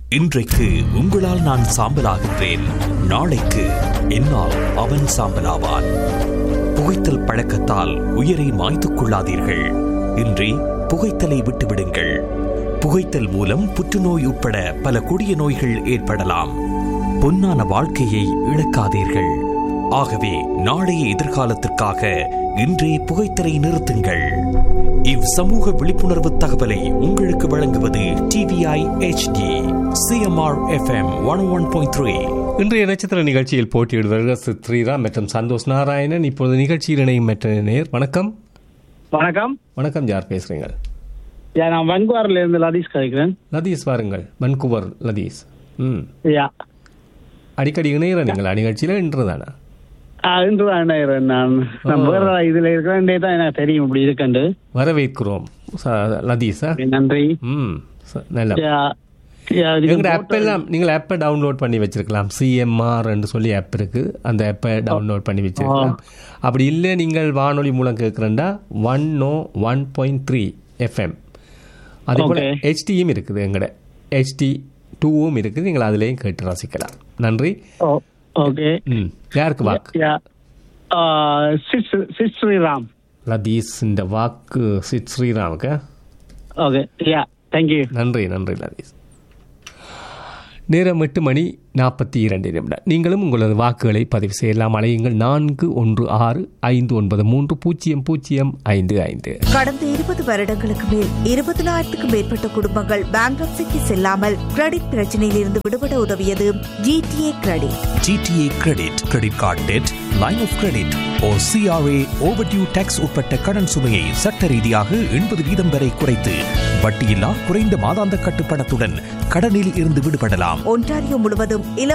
இன்றைக்கு உங்களால் நான் சாம்பலாகின்றேன் நாளைக்கு என்னால் அவன் சாம்பலாவான் புகைத்தல் பழக்கத்தால் உயிரை மாய்த்துக் கொள்ளாதீர்கள் இன்றி புகைத்தலை விட்டுவிடுங்கள் புகைத்தல் மூலம் புற்றுநோய் உட்பட பல கொடிய நோய்கள் ஏற்படலாம் பொன்னான வாழ்க்கையை இழக்காதீர்கள் ஆகவே நாளைய எதிர்காலத்திற்காக இன்றே புகைத்தலை நிறுத்துங்கள் இவ் சமூக விழிப்புணர்வு தகவலை உங்களுக்கு வழங்குவது டிவிஐ HD CMR FM one one point three இன்றைய நட்சத்திர நிகழ்ச்சியில் போட்டியிடுவார்கள் ஸ்ரீராம் மற்றும் சந்தோஷ் நாராயணன் இப்பொழுது நிகழ்ச்சியில் இணையும் மற்ற நேர் வணக்கம் வணக்கம் வணக்கம் யார் பேசுறீங்க யா நான் வன்குவாரில இருந்து லதீஷ் கழிக்கிறேன் லதீஸ் வாருங்கள் வன்குவர் லதீஸ் ம் யா அடிக்கடி இணையிற நீங்கள் நிகழ்ச்சியில் இன்றுதானா ஆ, இன்றுதான் இணைகிறேன் நான் நான் வேற இதுல இருக்கிறேன் தான் எனக்கு தெரியும் இப்படி இருக்கண்டு வரவேற்கிறோம் ச- லதீஸா நன்றி ம் ச- நல்ல யா, யா, இது எங்களோட ஆப் எல்லாம் நீங்கள் ஆப்பை டவுன்லோட் பண்ணி வச்சிருக்கலாம் சிஎம்ஆர் என்று சொல்லி ஆப் இருக்கு அந்த ஆப்பை டவுன்லோட் பண்ணி வச்சிருக்கலாம் அப்படி இல்லை நீங்கள் வானொலி மூலம் கேட்குறேன்டா one no one point three FM அதே போல் Okay. ஹெச்டியும் இருக்குது எங்கட ஹெச்டி டூவும் இருக்குது நீங்கள் அதுலேயும் கேட்டு ரசிக்கலாம் நன்றி ஓ, ஓகே ம் யாருக்கு வாக்கு யா ஆ, சிஸ் சிஸ் ஸ்ரீராம் லதீஸ் இந்த வாக்கு சித் ஸ்ரீராமுக்கு ஓகே யா தேங்க்யூ நன்றி நன்றி லதீஸ் நேரம் எட்டு மணி நாற்பத்தி இரண்டு நிமிடம் நீங்களும் உங்களது வாக்குகளை பதிவு செய்யலாம் அலையுங்கள் நான்கு ஒன்று ஆறு ஐந்து ஒன்பது மூன்று பூஜ்ஜியம் பூஜ்ஜியம் ஐந்து ஐந்து கடந்த இருபது வருடங்களுக்கு மேல் இருபதனாயிரத்துக்கும் மேற்பட்ட குடும்பங்கள் பேங்க்ரப்சிக்கு செல்லாமல் கிரெடிட் பிரச்சனையில் இருந்து விடுபட உதவியது GTA credit GTA credit credit card deadline of credit ஓ சிஆர்ஏ ஓவர்டியூ டேக்ஸ் உட்பட்ட கடன் சுமையை சட்ட ரீதியாக எண்பது வீதம் வரை குறைத்து வட்டியில்லா குறைந்த மாதாந்த கட்டுப்பணத்துடன் கடனில் இருந்து விடுபடலாம் ஒன்டாரியோ முழுவதும் இலவச